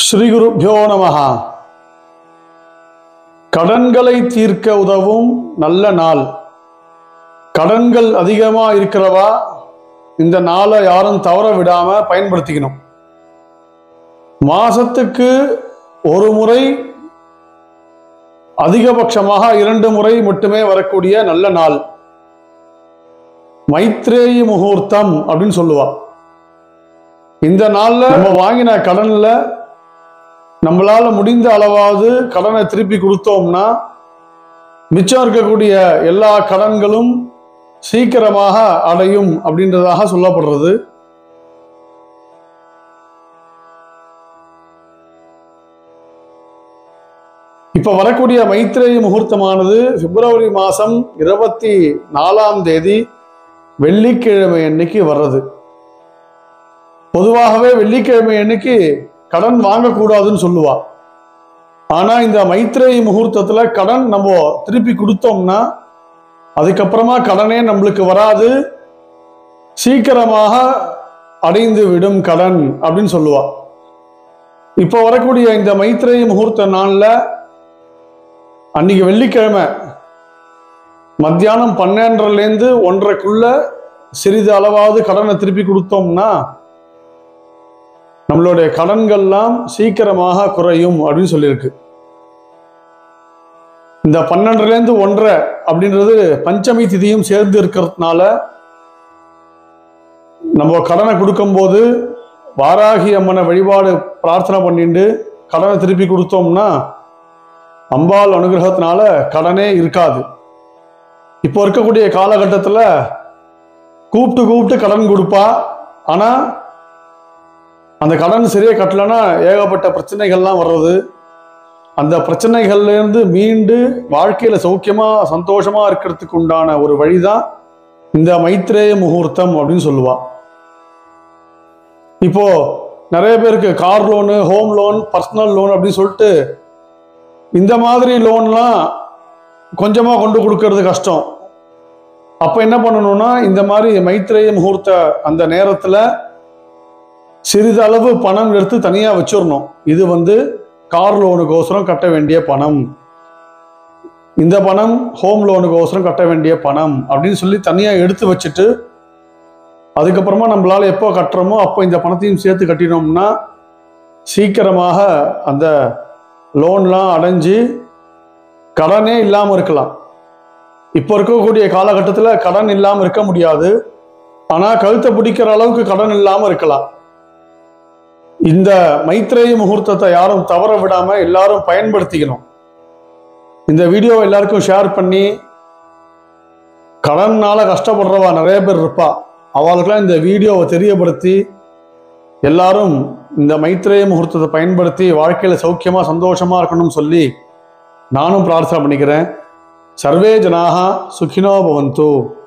ஸ்ரீ குருப்பியோ நமஹ கடன்களை தீர்க்க உதவும் நல்ல நாள் கடன்கள் அதிகமா இருக்கிறவா இந்த நாளை யாரும் தவற விடாம பயன்படுத்திக்கணும் மாசத்துக்கு ஒரு முறை அதிகபட்சமாக இரண்டு முறை மட்டுமே வரக்கூடிய நல்ல நாள் மைத்ரேயி முகூர்த்தம் அப்படின்னு சொல்லுவா இந்த நாள்ல நம்ம வாங்கின கடன்ல நம்மளால முடிந்த அளவாவது கடனை திருப்பி கொடுத்தோம்னா மிச்சம் இருக்கக்கூடிய எல்லா கடன்களும் சீக்கிரமாக அடையும் அப்படின்றதாக சொல்லப்படுறது இப்ப வரக்கூடிய மைத்ரேயி முகூர்த்தமானது பிப்ரவரி மாசம் இருபத்தி நாலாம் தேதி வெள்ளிக்கிழமை அன்னைக்கு வர்றது பொதுவாகவே வெள்ளிக்கிழமை அன்னைக்கு கடன் வாங்கக்கூடாதுன்னு சொல்லுவா ஆனா இந்த மைத்ரேயி முகூர்த்தத்துல கடன் நம்ம திருப்பி கொடுத்தோம்னா அதுக்கப்புறமா கடனே நம்மளுக்கு வராது சீக்கிரமாக அடைந்து விடும் கடன் அப்படின்னு சொல்லுவா இப்போ வரக்கூடிய இந்த மைத்ரேயி முகூர்த்த நாள்ல அன்னைக்கு வெள்ளிக்கிழமை மத்தியானம் பன்னெண்டரைலேருந்து ஒன்றரைக்குள்ள சிறிது அளவாவது கடனை திருப்பி கொடுத்தோம்னா நம்மளுடைய கடன்கள்லாம் சீக்கிரமாக குறையும் அப்படின்னு சொல்லியிருக்கு இந்த பன்னெண்டுலேருந்து ஒன்றரை அப்படின்றது பஞ்சமி திதியும் சேர்ந்து இருக்கிறதுனால நம்ம கடனை கொடுக்கும்போது வாராகி அம்மனை வழிபாடு பிரார்த்தனை பண்ணிட்டு கடனை திருப்பி கொடுத்தோம்னா அம்பாள் அனுகிரகத்தினால கடனே இருக்காது இப்போ இருக்கக்கூடிய காலகட்டத்தில் கூப்பிட்டு கூப்பிட்டு கடன் கொடுப்பா ஆனால் அந்த கடன் சரியாக கட்டலைன்னா ஏகப்பட்ட பிரச்சனைகள்லாம் வர்றது அந்த பிரச்சனைகள்லேருந்து மீண்டு வாழ்க்கையில் சௌக்கியமாக சந்தோஷமாக இருக்கிறதுக்கு உண்டான ஒரு வழிதான் இந்த மைத்ரேய முகூர்த்தம் அப்படின்னு சொல்லுவா இப்போ நிறைய பேருக்கு car loan home loan personal loan அப்படின்னு சொல்லிட்டு இந்த மாதிரி லோன்லாம் கொஞ்சமாக கொண்டு கொடுக்கறது கஷ்டம் அப்போ என்ன பண்ணணும்னா இந்த மாதிரி மைத்ரேய முகூர்த்த அந்த நேரத்தில் சிறிதளவு பணம் எடுத்து தனியாக வச்சிடணும் இது வந்து கார் லோனுக்கோசரம் கட்ட வேண்டிய பணம் இந்த பணம் ஹோம் லோனுக்கோசரம் கட்ட வேண்டிய பணம் அப்படின்னு சொல்லி தனியாக எடுத்து வச்சுட்டு அதுக்கப்புறமா நம்மளால எப்போ கட்டுறோமோ அப்போ இந்த பணத்தையும் சேர்த்து கட்டினோம்னா சீக்கிரமாக அந்த லோன்லாம் அடைஞ்சு கடனே இல்லாமல் இருக்கலாம் இப்போ இருக்கக்கூடிய காலகட்டத்தில் கடன் இல்லாமல் இருக்க முடியாது ஆனால் கழுத்தை பிடிக்கிற அளவுக்கு கடன் இல்லாமல் இருக்கலாம் இந்த மைத்ரேயி முகூர்த்தத்தை யாரும் தவற விடாம எல்லாரும் பயன்படுத்திக்கணும் இந்த வீடியோவை எல்லாருக்கும் ஷேர் பண்ணி கடன்னால கஷ்டப்படுறவா நிறைய பேர் இருப்பா அவளுக்கெல்லாம் இந்த வீடியோவை தெரியப்படுத்தி எல்லாரும் இந்த மைத்ரேய முகூர்த்தத்தை பயன்படுத்தி வாழ்க்கையில சௌக்கியமா சந்தோஷமா இருக்கணும்னு சொல்லி நானும் பிரார்த்தனை பண்ணிக்கிறேன் சர்வே ஜனாக சுகினோ பவந்து